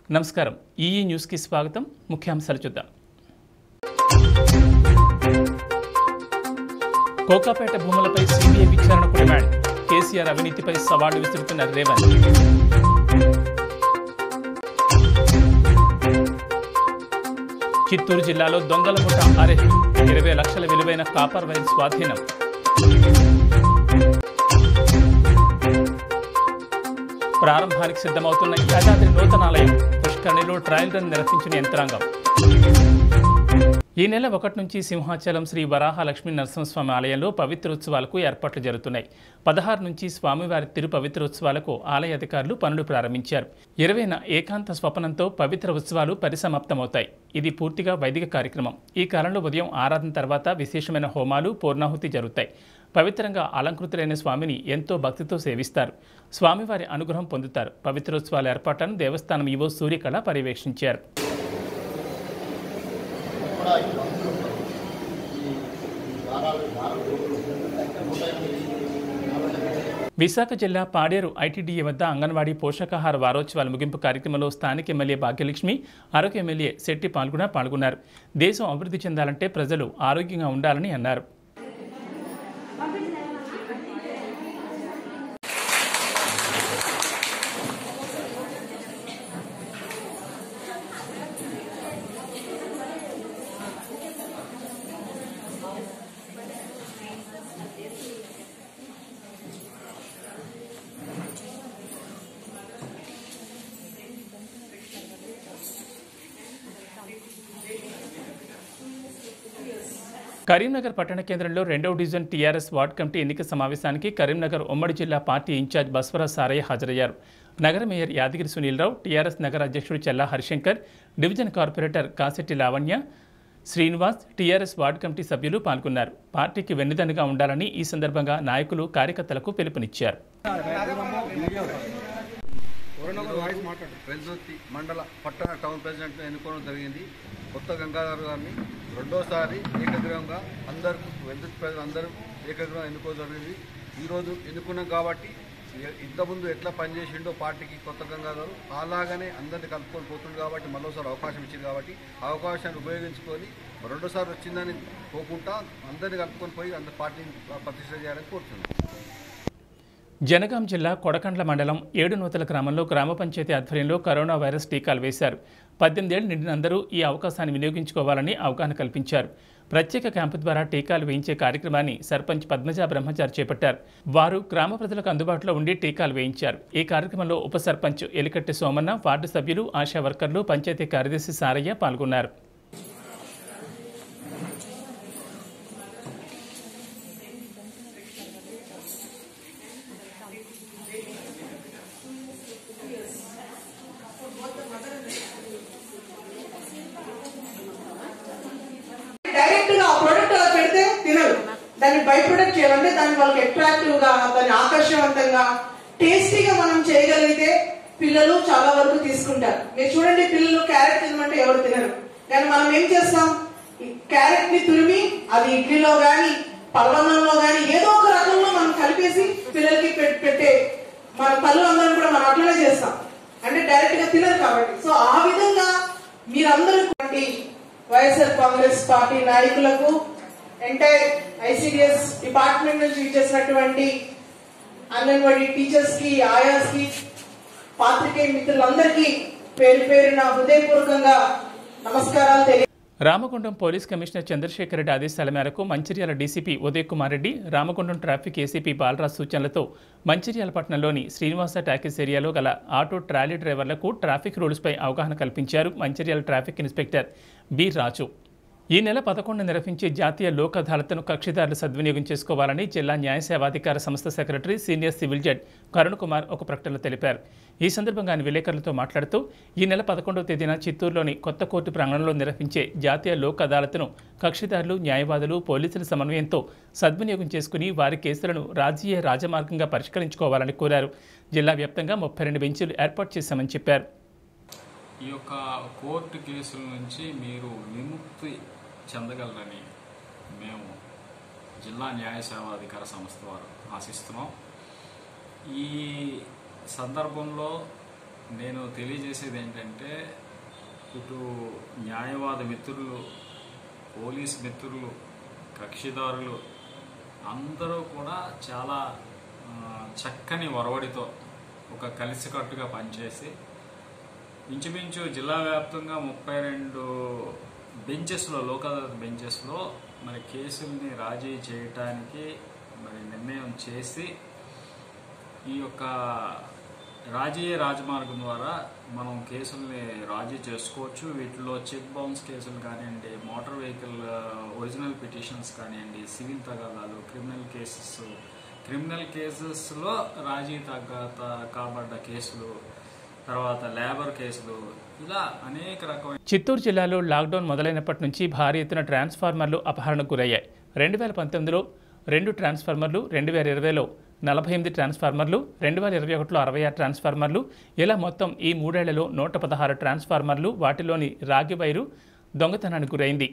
నమస్కారం ఈఈ న్యూస్కి స్వాగతం ముఖ్యాంశాలు చూద్దాం కోకాపేట భూములపై సిబిఐ విచారణకు డిమాండ్ కేసీఆర్ అవినీతిపై సవాళ్లు విసురుతున్న రేవంత్ చిత్తూరు జిల్లాలో దొంగల ముఠ అరెస్ట్ ఇరవై లక్షల విలువైన కాపర్ వైర్ స్వాధీనం ప్రారంభానికి సిద్ధమవుతున్న యాదాద్రి నూతనాలయం పుష్కరిణిలో ట్రయల్ రన్ నిర్వహించిన యంత్రాంగం ఈ నెల ఒకటి నుంచి సింహాచలం శ్రీ వరాహ లక్ష్మీ నరసింహస్వామి ఆలయంలో పవిత్రోత్సవాలకు ఏర్పాట్లు జరుగుతున్నాయి పదహారు నుంచి స్వామివారి తిరు పవిత్రోత్సవాలకు ఆలయ అధికారులు పనులు ప్రారంభించారు ఇరవైన ఏకాంత స్వపనంతో పవిత్ర ఉత్సవాలు పరిసమాప్తమవుతాయి ఇది పూర్తిగా వైదిక కార్యక్రమం ఈ కాలంలో ఉదయం ఆరాధన తర్వాత విశేషమైన హోమాలు పూర్ణాహుతి జరుగుతాయి పవిత్రంగా అలంకృతులైన స్వామిని ఎంతో భక్తితో సేవిస్తారు స్వామివారి అనుగ్రహం పొందుతారు పవిత్రోత్సవాల ఏర్పాట్లను దేవస్థానం ఈవో సూర్యకళ పర్యవేక్షించారు విశాఖ జిల్లా పాడేరు ఐటీడీఏ వద్ద అంగన్వాడీ పోషకాహార వారోత్సవాల ముగింపు కార్యక్రమంలో స్థానిక ఎమ్మెల్యే భాగ్యలక్ష్మి ఆరోగ్య ఎమ్మెల్యే శెట్టి పాల్గొన పాల్గొన్నారు దేశం అభివృద్ధి చెందాలంటే ప్రజలు ఆరోగ్యంగా ఉండాలని అన్నారు కరీంనగర్ పట్టణ కేంద్రంలో రెండవ డివిజన్ టీఆర్ఎస్ వార్డ్ కమిటీ ఎన్నిక సమావేశానికి కరీంనగర్ ఉమ్మడి జిల్లా పార్టీ ఇన్ఛార్జ్ బస్వరాజ్ సారయ్య హాజరయ్యారు నగర మేయర్ యాదగిరి సునీల్రావు టీఆర్ఎస్ నగర అధ్యక్షుడు Chella Harishankar division corporator Kasetti Lavanya Srinivas TRS ward committee సభ్యులు పాల్గొన్నారు పార్టీకి వెన్నుదన్నుగా ఉండాలని ఈ సందర్భంగా నాయకులు కార్యకర్తలకు పిలుపునిచ్చారు వెల్దుర్తి మండల పట్టణ టౌన్ ప్రెసిడెంట్ ఎన్నుకోవడం జరిగింది కొత్త గంగాధర్ గారిని రెండోసారి ఏకగ్రీవంగా అందరూ వెల్దుర్తి ప్రజలు అందరూ ఏకగ్రీవం ఎన్నుకోవడం జరిగింది ఈరోజు ఎన్నుకున్నాం కాబట్టి ఇ- ఇంతకుముందు ఎట్లా పనిచేసిండో పార్టీకి కొత్త గంగాధర్ అలాగనే అందరిని కలుపుకొని పోతుంది కాబట్టి మరోసారి అవకాశం ఇచ్చింది కాబట్టి ఆ అవకాశాన్ని ఉపయోగించుకొని రెండోసారి వచ్చిందని పోకుండా అందరిని కలుపుకొని పోయి అందరి పార్టీని ప్రతిష్ట చేయాలని కోరుతున్నాను జనగాం జిల్లా కొడకండ్ల మండలం ఏడు నూతల గ్రామంలో గ్రామ పంచాయతీ ఆధ్వర్యంలో కరోనా వైరస్ టీకాలు వేశారు పద్దెనిమిదేళ్లు నిండిన అందరూ ఈ అవకాశాన్ని వినియోగించుకోవాలని అవగాహన కల్పించారు ప్రత్యేక క్యాంపు ద్వారా టీకాలు వేయించే కార్యక్రమాన్ని సర్పంచ్ పద్మజా బ్రహ్మచారి చేపట్టారు వారు గ్రామ ప్రజలకు అందుబాటులో ఉండి టీకాలు వేయించారు ఈ కార్యక్రమంలో ఉప సర్పంచ్ ఎలికట్టి సోమన్న వార్డు సభ్యులు ఆశా వర్కర్లు పంచాయతీ కార్యదర్శి సారయ్య పాల్గొన్నారు డైరెక్ట్ గా ఆ ప్రొడక్ట్ అలా పెడితే తినరు దాన్ని బై ప్రొడక్ట్ చేయాలంటే దాన్ని వాళ్ళకి అట్రాక్టివ్ గా దాన్ని ఆకర్షవంతంగా టేస్టీగా మనం చేయగలిగితే పిల్లలు చాలా వరకు తీసుకుంటారు మీరు చూడండి పిల్లలు క్యారెట్ తినమంటే ఎవరు తినరు కానీ మనం ఏం చేస్తాం ఈ క్యారెట్ ని తురిమి అది ఇడ్లీలో గాని పర్వణంలో గాని ఏదో ఒక రకంలో మనం కలిపేసి పిల్లలకి పెట్- పెట్టే మన తల్లులందరం కూడా మనం అట్లనే చేస్తాం అంటే డైరెక్ట్ గా తినరు కాబట్టి సో ఆ విధంగా మీరందరూ ఇటువంటి వైఎస్ఆర్ కాంగ్రెస్ పార్టీ నాయకులకు ఎంటైర్ ఐసిడిఎస్ డిపార్ట్మెంట్ నుంచి ఇచ్చేసినటువంటి అంగన్వాడీ టీచర్స్ కి ఆయాస్ కి పాత్రికేయ మిత్రులందరికీ పేరు పేరున హృదయపూర్వకంగా నమస్కారాలు తెలియ రామగుండం పోలీస్ కమిషనర్ చంద్రశేఖర్ రెడ్డి ఆదేశాల మేరకు Mancherial DCP Uday Kumar Reddy Ramagundam traffic ACP Balraj సూచనలతో మంచిర్యాల పట్టణంలోని శ్రీనివాస టాకీస్ ఏరియాలో గల ఆటో ట్రాలీ డ్రైవర్లకు ట్రాఫిక్ రూల్స్పై అవగాహన కల్పించారు Mancherial traffic inspector B Raju ఈ నెల పదకొండు నిర్వహించే జాతీయ లోక్ అదాలత్ను కక్షిదారులు సద్వినియోగం చేసుకోవాలని జిల్లా న్యాయ సేవాధికార సంస్థ secretary senior civil judge Karun Kumar ఒక ప్రకటనలో తెలిపారు ఈ సందర్భంగా ఆయన విలేకరులతో మాట్లాడుతూ ఈ నెల పదకొండవ తేదీన చిత్తూరులోని కొత్త కోర్టు ప్రాంగణంలో నిర్వహించే జాతీయ లోక్ అదాలత్ను కక్షిదారులు న్యాయవాదులు పోలీసుల సమన్వయంతో సద్వినియోగం చేసుకుని వారి కేసులను రాజీయ రాజమార్గంగా పరిష్కరించుకోవాలని కోరారు జిల్లా వ్యాప్తంగా ముప్పై రెండు బెంచీలు ఏర్పాటు చేశామని చెప్పారు ఈ యొక్క కోర్టు కేసుల నుంచి మీరు విముక్తి చెందగలరని మేము జిల్లా న్యాయ సేవాధికార సంస్థ వారు ఆశిస్తున్నాం ఈ సందర్భంలో నేను తెలియజేసేది ఏంటంటే ఇటు న్యాయవాద మిత్రులు పోలీస్ మిత్రులు కక్షిదారులు అందరూ కూడా చాలా ఆ, చక్కని ఒరవడితో ఒక కలిసికట్టుగా పనిచేసి ఇంచుమించు జిల్లా వ్యాప్తంగా ముప్పై రెండు బెంచెస్లో లోక్ అదాలత్ బెంచెస్లో మరి కేసుల్ని రాజీ చేయటానికి మరి నిర్ణయం చేసి ఈ యొక్క రాజీయ రాజమార్గం ద్వారా మనం కేసుల్ని రాజీ చేసుకోవచ్చు వీటిలో చెక్ బౌన్స్ కేసులు కానివ్వండి మోటార్ వెహికల్ ఒరిజినల్ పిటిషన్స్ కానివ్వండి సివిల్ తగాదాలు క్రిమినల్ కేసెస్ క్రిమినల్ కేసెస్లో రాజీ తగ్గ కాబడ్డ కేసులు తర్వాత లేబర్ కేసులు ఇలా అనేక రకమైన చిత్తూరు జిల్లాలో లాక్డౌన్ మొదలైనప్పటి నుంచి భారీ ఎత్తున ట్రాన్స్ఫార్మర్లు అపహరణకు గురయ్యాయి రెండు వేల పంతొమ్మిదిలో రెండు ట్రాన్స్ఫార్మర్లు రెండు వేల ఇరవైలో నలభై ఎనిమిది ట్రాన్స్ఫార్మర్లు రెండు వేల ఇరవై ఒకటిలో అరవై ఆరు ట్రాన్స్ఫార్మర్లు ఇలా మొత్తం ఈ మూడేళ్లలో నూట పదహారు ట్రాన్స్ఫార్మర్లు వాటిలోని రాగి వైరు దొంగతనానికి గురైంది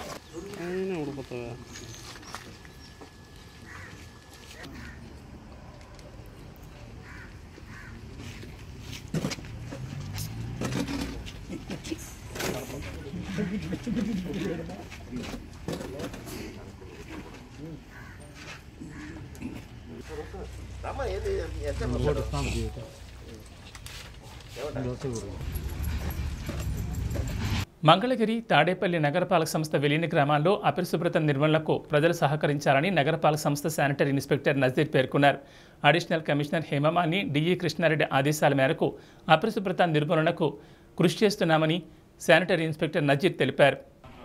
మంగళగిరి తాడేపల్లి నగరపాలక సంస్థ విలీన గ్రామాల్లో అపరిశుభ్రత నిర్మూలనకు ప్రజలు సహకరించాలని నగరపాలక సంస్థ శానిటరీ ఇన్స్పెక్టర్ నజీర్ పేర్కొన్నారు additional commissioner Hemamani DE Krishna Reddy ఆదేశాల మేరకు అపరిశుభ్రత నిర్మూలనకు కృషి చేస్తున్నామని శానిటరీ ఇన్స్పెక్టర్ నజీర్ తెలిపారు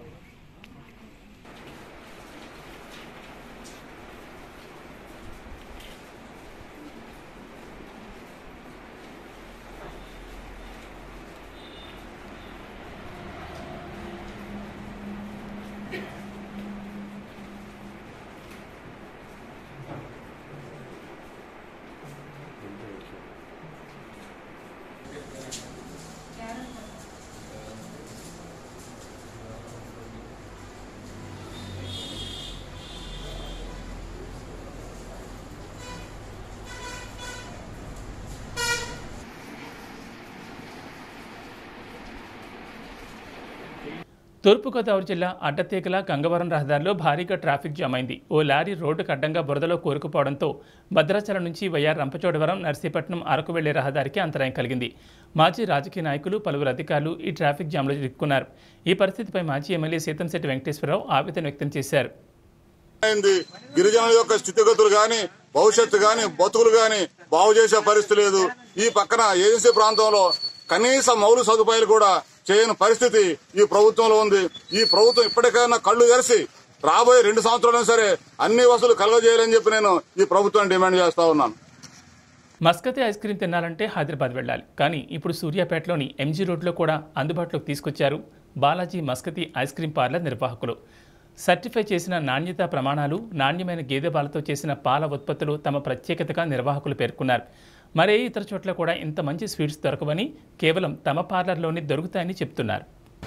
తూర్పుగోదావరి జిల్లా అడ్డతీగల గంగవరం రహదారిలో భారీగా ట్రాఫిక్ జామ్ అయింది ఓ లారీ రోడ్డుకు అడ్డంగా బురదలో కూరుకుపోవడంతో భద్రాచలం నుంచి వైఆర్ రంపచోడవరం నర్సీపట్నం అరకు వెళ్లే రహదారికి అంతరాయం కలిగింది మాజీ రాజకీయ నాయకులు పలువురు అధికారులు ఈ ట్రాఫిక్ జామ్లో చిక్కుకున్నారు ఈ పరిస్థితిపై మాజీ ఎమ్మెల్యే సీతంశెట్టి వెంకటేశ్వరరావు ఆవేదన వ్యక్తం చేశారు అయింది గిరిజనుల యొక్క స్థితిగతులు గాని భవిష్యత్తు గాని బతుకులు గాని బాగు చేసే పరిస్థితి లేదు ఈ పక్కన ఏజెన్సీ ప్రాంతంలో కనీస మౌలిక సదుపాయాలు కూడా చేయని పరిస్థితి ఈ ప్రభుత్వంలో ఉంది ఈ ప్రభుత్వం ఇప్పటికైనా కళ్ళు తెరిచి రాబోయే రెండు సంవత్సరాలైనా సరే అన్ని వసతులు కలగజేయాలని చెప్పి నేను ఈ ప్రభుత్వాన్ని డిమాండ్ చేస్తా ఉన్నాను మస్కతే ఐస్ క్రీం తినాలంటే హైదరాబాద్ వెళ్ళాలి కానీ ఇప్పుడు సూర్యాపేటలోని ఎంజీ రోడ్లో కూడా అందుబాటులోకి తీసుకొచ్చారు Balaji Muskati ice cream parlour నిర్వాహకులు సర్టిఫై చేసిన నాణ్యతా ప్రమాణాలు నాణ్యమైన గేదె పాలతో చేసిన పాల ఉత్పత్తులు తమ ప్రత్యేకతగా నిర్వాహకులు పేర్కొన్నారు మరే ఇతర చోట్ల కూడా ఇంత మంచి స్వీట్స్ దొరకవని కేవలం తమ పార్లర్లోనే దొరుకుతాయని చెప్తున్నారు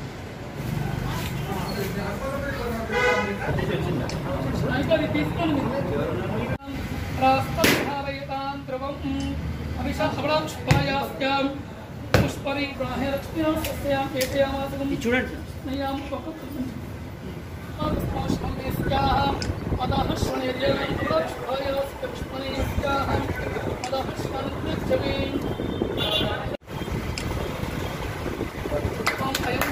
రాస్తభావయతాం ధ్రువం అభిషాభ్రాక్షుపాయాస్యాం పుష్పరి గ్రాహ్యలక్ష్మ్యాం సస్యాం ఏకయామాసకం చూడండి నయాం అదః శ్వనేర్యాం పురాక్షుపాయాస్ లక్ష్మణేస్యాః అదః శ్వన్యచ్చవీం అయం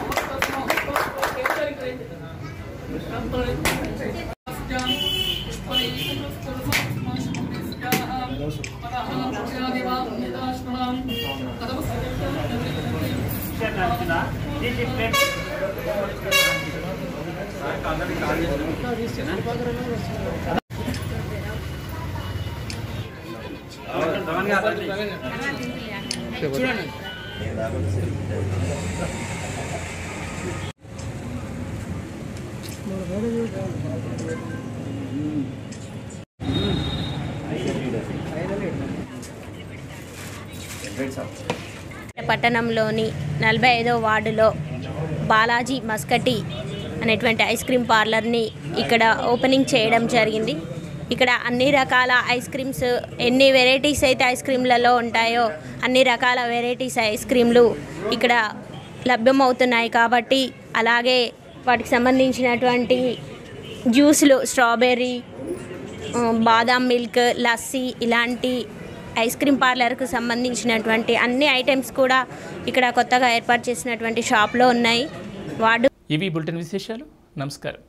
పట్టణంలోని నలభై ఐదో వార్డులో బాలాజీ మస్కటి అనేటువంటి ఐస్ క్రీమ్ పార్లర్ని ఇక్కడ ఓపెనింగ్ చేయడం జరిగింది ఇక్కడ అన్ని రకాల ఐస్ క్రీమ్స్ ఎన్ని వెరైటీస్ అయితే ఐస్ క్రీమ్లలో ఉంటాయో అన్ని రకాల వెరైటీస్ ఐస్ క్రీమ్లు ఇక్కడ లభ్యమవుతున్నాయి కాబట్టి అలాగే వాటికి సంబంధించినటువంటి జ్యూస్లు స్ట్రాబెర్రీ ఆ, బాదాం మిల్క్ లస్సీ ఇలాంటి ఐస్ క్రీమ్ పార్లర్కు సంబంధించినటువంటి అన్ని ఐటమ్స్ కూడా ఇక్కడ కొత్తగా ఏర్పాటు చేసినటువంటి షాప్లో ఉన్నాయి వార్డు ఇవి బులెటిన్ విశేషాలు నమస్కారం